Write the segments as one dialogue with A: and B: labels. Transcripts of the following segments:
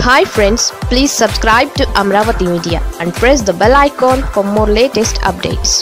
A: hi friends please subscribe to Amaravati media and press the bell icon for more latest updates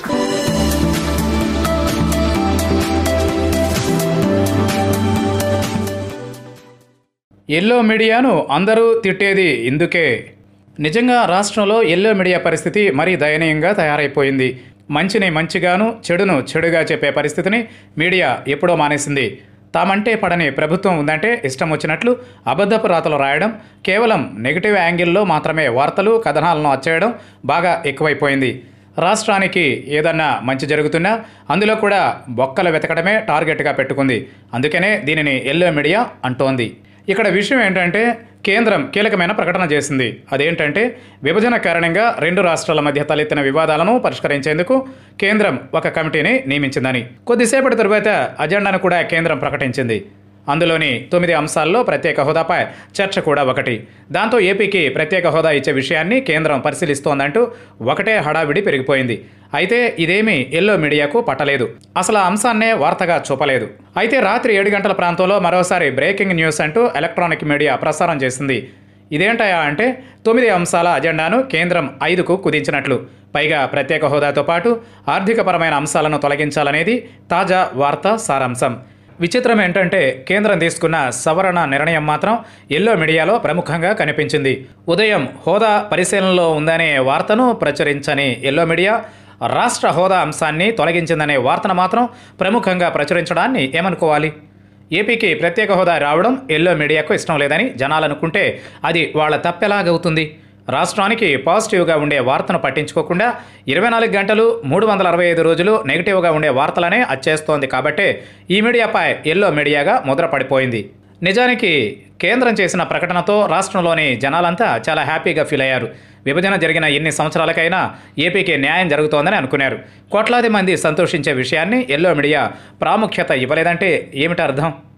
B: yellow మీడియాను అందరూ తిట్టేది ఇందుకే నిజంగా రాష్ట్రంలో ఎల్లో మీడియా పరిస్థితి మరీ దయనీయంగా తయారైపోయింది మంచిని మంచిగాను చెడును చెడుగా చెప్పే పరిస్థితిని మీడియా ఎప్పుడో మానేసింది తామంటే పడని ప్రభుత్వం ఉందంటే ఇష్టం వచ్చినట్లు అబద్ధపు రాతలు రాయడం కేవలం నెగిటివ్ యాంగిల్లో మాత్రమే వార్తలు కథనాలను వచ్చేయడం బాగా ఎక్కువైపోయింది రాష్ట్రానికి ఏదన్నా మంచి జరుగుతున్నా అందులో కూడా బొక్కలు వెతకడమే టార్గెట్గా పెట్టుకుంది అందుకనే దీనిని ఎల్లో మీడియా అంటోంది ఇక్కడ విషయం ఏంటంటే కేంద్రం కీలకమైన ప్రకటన చేసింది అదేంటంటే విభజన కారణంగా రెండు రాష్ట్రాల మధ్య తలెత్తిన వివాదాలను పరిష్కరించేందుకు కేంద్రం ఒక కమిటీని నియమించిందని కొద్దిసేపటి తరువాత అజెండాను కూడా కేంద్రం ప్రకటించింది అందులోని తొమ్మిది అంశాల్లో ప్రత్యేక హోదాపై చర్చ కూడా ఒకటి దాంతో ఏపీకి ప్రత్యేక హోదా ఇచ్చే విషయాన్ని కేంద్రం పరిశీలిస్తోందంటూ ఒకటే హడావిడి పెరిగిపోయింది అయితే ఇదేమీ ఎల్లో మీడియాకు పట్టలేదు అసలు ఆ అంశాన్నే వార్తగా చూపలేదు అయితే రాత్రి ఏడు గంటల ప్రాంతంలో మరోసారి బ్రేకింగ్ న్యూస్ అంటూ ఎలక్ట్రానిక్ మీడియా ప్రసారం చేసింది ఇదేంటయా అంటే తొమ్మిది అంశాల అజెండాను కేంద్రం ఐదుకు కుదించినట్లు పైగా ప్రత్యేక హోదాతో పాటు ఆర్థికపరమైన అంశాలను తొలగించాలనేది తాజా వార్త సారాంశం విచిత్రం ఏంటంటే కేంద్రం తీసుకున్న సవరణ నిర్ణయం మాత్రం ఎల్లో మీడియాలో ప్రముఖంగా కనిపించింది ఉదయం హోదా పరిశీలనలో ఉందనే వార్తను ప్రచురించని ఎల్లో మీడియా రాష్ట్ర హోదా అంశాన్ని తొలగించిందనే వార్తను మాత్రం ప్రముఖంగా ప్రచురించడాన్ని ఏమనుకోవాలి ఏపీకి ప్రత్యేక హోదా రావడం ఎల్లో మీడియాకు ఇష్టం లేదని జనాలు అనుకుంటే అది వాళ్ళ తప్పెలాగవుతుంది రాష్ట్రానికి పాజిటివ్గా ఉండే వార్తను పట్టించుకోకుండా ఇరవై నాలుగు గంటలు మూడు వందల అరవై ఐదు రోజులు నెగిటివ్గా ఉండే వార్తలనే అచ్చేస్తోంది కాబట్టే ఈ మీడియాపై ఎల్లో మీడియాగా ముద్ర పడిపోయింది నిజానికి కేంద్రం చేసిన ప్రకటనతో రాష్ట్రంలోని జనాలంతా చాలా హ్యాపీగా ఫీల్ అయ్యారు విభజన జరిగిన ఎన్ని సంవత్సరాలకైనా ఏపీకి న్యాయం జరుగుతోందని అనుకున్నారు కోట్లాది మంది సంతోషించే విషయాన్ని ఎల్లో మీడియా ప్రాముఖ్యత ఇవ్వలేదంటే ఏమిటి అర్థం